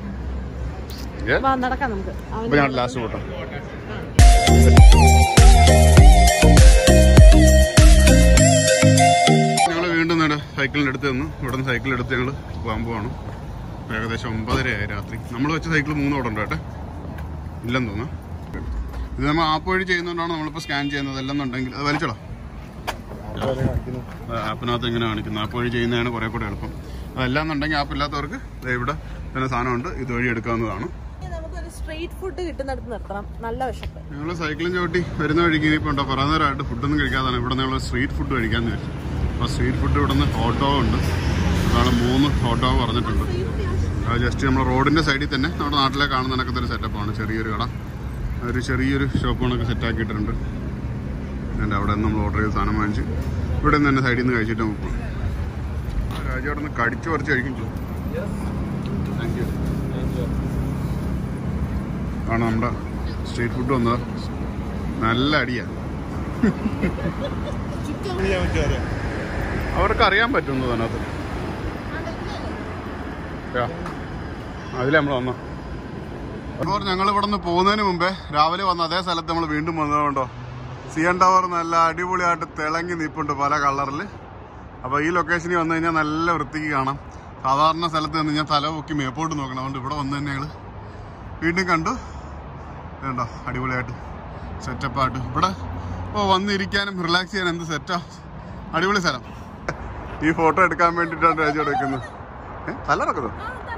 വാ നടക്കാം നമുക്ക് അവൻ
അപ്പൊ ഞാൻ ലാസ്റ്റ് ഫോട്ടോ ഞങ്ങൾ വീണ്ടും നേടെ സൈക്കിളിൻ്റെ അടുത്ത് നിന്ന് ഇവിടെ നിന്ന് സൈക്കിൾ എടുത്ത് ഞങ്ങൾ പോകാൻ പോവാണ് ഇപ്പൊ ഏകദേശം ഒമ്പതരയായി രാത്രി നമ്മൾ വെച്ച സൈക്കിൾ മൂന്ന് ഓടുണ്ട് കേട്ടെ ഇല്ലെന്ന് തോന്നുന്നു ഇത് നമ്മൾ ആപ്പ് വഴി ചെയ്യുന്നതുകൊണ്ടാണ് നമ്മളിപ്പോൾ സ്കാൻ ചെയ്യുന്നത് അല്ലെന്നുണ്ടെങ്കിൽ അത് വലിച്ചോളാം ആപ്പിനകത്ത് ഇങ്ങനെ കാണിക്കുന്നത് ആപ്പ് വഴി ചെയ്യുന്നതാണ് കുറെ കൂടെ എളുപ്പം അതല്ലാന്നുണ്ടെങ്കിൽ ആപ്പ് ഇല്ലാത്തവർക്ക് ദേ ഇവിടെ തന്നെ സാധനമുണ്ട് ഇതുവഴി എടുക്കാവുന്നതാണ്
നമുക്കൊരു സ്ട്രീറ്റ് ഫുഡ് കിട്ടുന്നിടത്ത് നിർത്തണം നല്ല വിശപ്പ്
ഞങ്ങൾ സൈക്കിളും ചവിട്ടി വരുന്ന വഴിക്ക് ഇനിയിപ്പോൾ ഉണ്ടോ കുറേ നേരമായിട്ട് ഫുഡൊന്നും കഴിക്കാതാണ് ഇവിടെ ഞങ്ങൾ സ്ട്രീറ്റ് ഫുഡ് കഴിക്കാമെന്ന് വിചാരിച്ചു അപ്പോൾ സ്ട്രീറ്റ് ഫുഡ് ഇവിടെ നിന്ന് ഹോട്ടോ ഉണ്ട് അതാണ് മൂന്ന് ഹോട്ടോ പറഞ്ഞിട്ടുണ്ട് അത് ജസ്റ്റ് നമ്മൾ റോഡിൻ്റെ സൈഡിൽ തന്നെ നമ്മുടെ നാട്ടിലെ കാണുന്ന കണക്കത്തെ ഒരു സെറ്റപ്പാണ് ചെറിയൊരു കട ഒരു ചെറിയൊരു ഷോപ്പ് കണക്ക് സെറ്റ് ആക്കിയിട്ടുണ്ട് എൻ്റെ അവിടെ നിന്ന് നമ്മൾ ഓർഡർ ചെയ്ത് സാധനം വാങ്ങിച്ച് ഇവിടെ നിന്ന് തന്നെ സൈഡിൽ നിന്ന് കഴിച്ചിട്ട് നമുക്ക് പോകാം രാജു അവിടെ നിന്ന് കടിച്ച് പറിച്ച് കഴിക്കും താങ്ക് യു ആണ് നമ്മുടെ സ്ട്രീറ്റ് ഫുഡ് വന്നത് നല്ല അടിയാ അവർക്ക് അറിയാൻ പറ്റുന്നു അതിനകത്ത് അതിലെ നമ്മൾ വന്നോ അപ്പോൾ ഞങ്ങൾ ഇവിടെ നിന്ന് പോകുന്നതിന് മുമ്പേ രാവിലെ വന്ന അതേ സ്ഥലത്ത് നമ്മൾ വീണ്ടും വന്നതുകൊണ്ടോ സി എൻ ടവർ നല്ല അടിപൊളിയായിട്ട് തിളങ്ങി നിൽപ്പുണ്ട് പല കളറിൽ അപ്പോൾ ഈ ലൊക്കേഷനിൽ വന്നു കഴിഞ്ഞാൽ നല്ല വൃത്തിക്ക് കാണാം സാധാരണ സ്ഥലത്ത് നിന്ന് ഞാൻ തല പൊക്കി മേപ്പോട്ട് നോക്കണം അതുകൊണ്ട് ഇവിടെ വന്നു തന്നെ ഞങ്ങൾ വീണ്ടും കണ്ടു ഇതുണ്ടോ അടിപൊളിയായിട്ട് സെറ്റപ്പായിട്ട് ഇവിടെ ഓ വന്നിരിക്കാനും റിലാക്സ് ചെയ്യാനും എന്ത് സെറ്റാ അടിപൊളി സ്ഥലം ഈ ഫോട്ടോ എടുക്കാൻ വേണ്ടിയിട്ടാണ് രാജു എടുക്കുന്നത് തല നടക്കുന്നു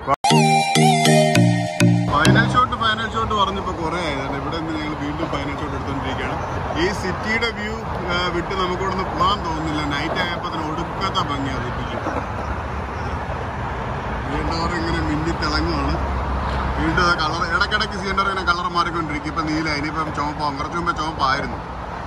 ഫൈനൽ ഷോട്ട് ഫൈനൽ ഷോട്ട് പറഞ്ഞപ്പോൾ കുറേ ആയതാണ് ഇവിടെ നിന്ന് ഞങ്ങൾ വീണ്ടും ഫൈനൽ ഷോട്ട് എടുത്തുകൊണ്ടിരിക്കുകയാണ് ഈ സിറ്റിയുടെ വ്യൂ വിട്ട് നമുക്ക് ഇവിടെ നിന്ന് പോകാൻ തോന്നുന്നില്ല നൈറ്റ് ആയപ്പോൾ അതിന് ഒടുക്കത്ത ഭംഗിയാണ് സിറ്റിക്ക് ടവർ ഇങ്ങനെ മിന്നി തിളങ്ങുവാണ് വീണ്ടും കളർ ഇടയ്ക്കിടയ്ക്ക് സി ടവർ ഇങ്ങനെ കളർ മാറിക്കൊണ്ടിരിക്കും ഇപ്പം നീല ഇനിയിപ്പം ചുവപ്പാവും കുറച്ച് മുമ്പേ ചുവപ്പായിരുന്നു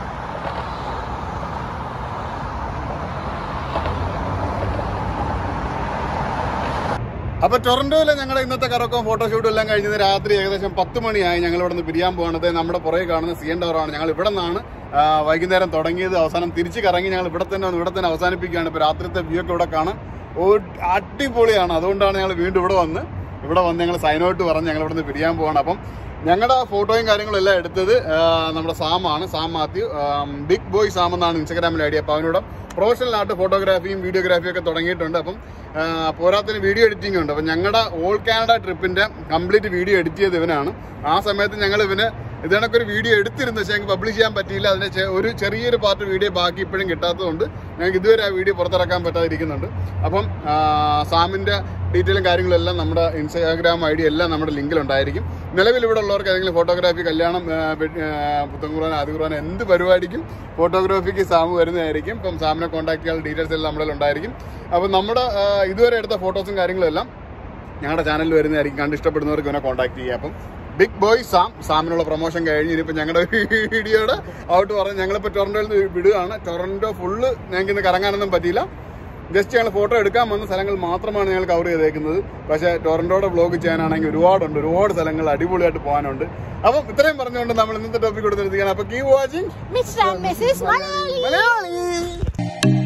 അപ്പൊ ടൊറന്റോയിലെ ഞങ്ങളുടെ ഇന്നത്തെ കറക്കവും ഫോട്ടോഷൂട്ടും എല്ലാം കഴിഞ്ഞത് രാത്രി ഏകദേശം പത്ത് മണിയായി ഞങ്ങൾ ഇവിടെ നിന്ന് പിരിയാൻ പോകുന്നത് നമ്മുടെ പുറകെ കാണുന്ന സി എൻ ടവറാണ് ഞങ്ങൾ ഇവിടെ നിന്നാണ് ആ, വൈകുന്നേരം തുടങ്ങിയത് അവസാനം തിരിച്ച് കറങ്ങി ഞങ്ങൾ ഇവിടെ തന്നെ വന്ന് ഇവിടെ തന്നെ അവസാനിപ്പിക്കുകയാണ് ഇപ്പൊ രാത്രിത്തെ വ്യൂ ഒക്കെ ഇവിടെ കാണാൻ ഓ അടിപൊളിയാണ് അതുകൊണ്ടാണ് ഞങ്ങൾ വീണ്ടും ഇവിടെ വന്ന് ഇവിടെ വന്ന് ഞങ്ങൾ സൈൻ ഔട്ട് പറഞ്ഞ് ഞങ്ങൾ ഇവിടെ നിന്ന് പിരിയാൻ പോവാണ് അപ്പം ഞങ്ങളുടെ ഫോട്ടോയും കാര്യങ്ങളും എല്ലാം എടുത്തത് ആ, നമ്മുടെ സാമാണ് സാം മാത്യു ബിഗ് ബോയ് സാം എന്നാണ് ഇൻസ്റ്റാഗ്രാമിൽ ഐഡിയ അപ്പോൾ അവനോട് പ്രൊഫഷണൽ ആയിട്ട് ഫോട്ടോഗ്രാഫിയും വീഡിയോഗ്രാഫിയും ഒക്കെ തുടങ്ങിയിട്ടുണ്ട് അപ്പം ആ, പോരാത്തിന് വീഡിയോ എഡിറ്റിംഗ് ഉണ്ട് അപ്പം ഞങ്ങളുടെ ഓൾ കാനഡ ട്രിപ്പിന്റെ കംപ്ലീറ്റ് വീഡിയോ എഡിറ്റ് ചെയ്ത് ഇവനാണ് ആ സമയത്ത് ഞങ്ങൾ ഇവന് ഇത് കണക്കൊരു വീഡിയോ എടുത്തിരുന്നു പക്ഷേ ഞങ്ങൾക്ക് പബ്ലിഷ് ചെയ്യാൻ പറ്റിയില്ല അതിന്റെ ചെ- ഒരു ചെറിയൊരു പാർട്ട് വീഡിയോ ബാക്കി ഇപ്പോഴും കിട്ടാത്തതുകൊണ്ട് ഞങ്ങൾക്ക് ഇതുവരെ ആ വീഡിയോ പുറത്തിറക്കാൻ പറ്റാതിരിക്കുന്നുണ്ട് അപ്പം ആ, സാമിന്റെ ഡീറ്റെയിലും കാര്യങ്ങളും എല്ലാം നമ്മുടെ ഇൻസ്റ്റാഗ്രാം ഐ ഡി എല്ലാം നമ്മുടെ ലിങ്കിലുണ്ടായിരിക്കും നിലവിൽ ഇവിടെ ഉള്ളവർക്ക് ഏതെങ്കിലും ഫോട്ടോഗ്രാഫി കല്യാണം പുത്തൻകുറാൻ ആദികുറാൻ എന്ത് പരിപാടിക്കും ഫോട്ടോഗ്രാഫിക്ക് സാമ് വരുന്നതായിരിക്കും ഇപ്പം സാമിനെ കോൺടാക്ട് ചെയ്യാനുള്ള ഡീറ്റെയിൽസ് എല്ലാം നമ്മുടെ ഉണ്ടായിരിക്കും അപ്പം നമ്മുടെ ആ, ഇതുവരെ എടുത്ത ഫോട്ടോസും കാര്യങ്ങളും എല്ലാം ഞങ്ങളുടെ ചാനലിൽ വരുന്നതായിരിക്കും കണ്ട് ഇഷ്ടപ്പെടുന്നവർക്ക് ഇവനെ കോൺടാക്ട് ചെയ്യുക അപ്പം ബിഗ് ബോയ് സാം സാമിനുള്ള പ്രൊമോഷൻ കഴിഞ്ഞ് ഇനിയിപ്പോൾ ഞങ്ങളുടെ വീഡിയോയുടെ ഔട്ട് പറഞ്ഞ് ഞങ്ങളിപ്പോൾ ടൊറൻറ്റോയിൽ നിന്ന് വിടുകയാണ് ടൊറൻറ്റോ ഫുള്ള് ഞങ്ങൾക്ക് ഇന്ന് കറങ്ങാനൊന്നും പറ്റിയില്ല ജസ്റ്റ് ഞങ്ങൾ ഫോട്ടോ എടുക്കാൻ വന്ന സ്ഥലങ്ങൾ മാത്രമാണ് ഞങ്ങൾ കവർ ചെയ്തേക്കുന്നത് പക്ഷേ ടൊറൻറ്റോയുടെ വ്ലോഗ് ചെയ്യാനാണെങ്കിൽ ഒരുപാടുണ്ട് ഒരുപാട് സ്ഥലങ്ങൾ അടിപൊളിയായിട്ട് പോകാനുണ്ട് അപ്പം ഇത്രയും പറഞ്ഞുകൊണ്ട് നമ്മൾ ഇന്നത്തെ ടോപ്പിക് കൊടുത്തിരിക്കുകയാണ് അപ്പോൾ keep watching
Mr. and Mrs. Malayali.
Malayali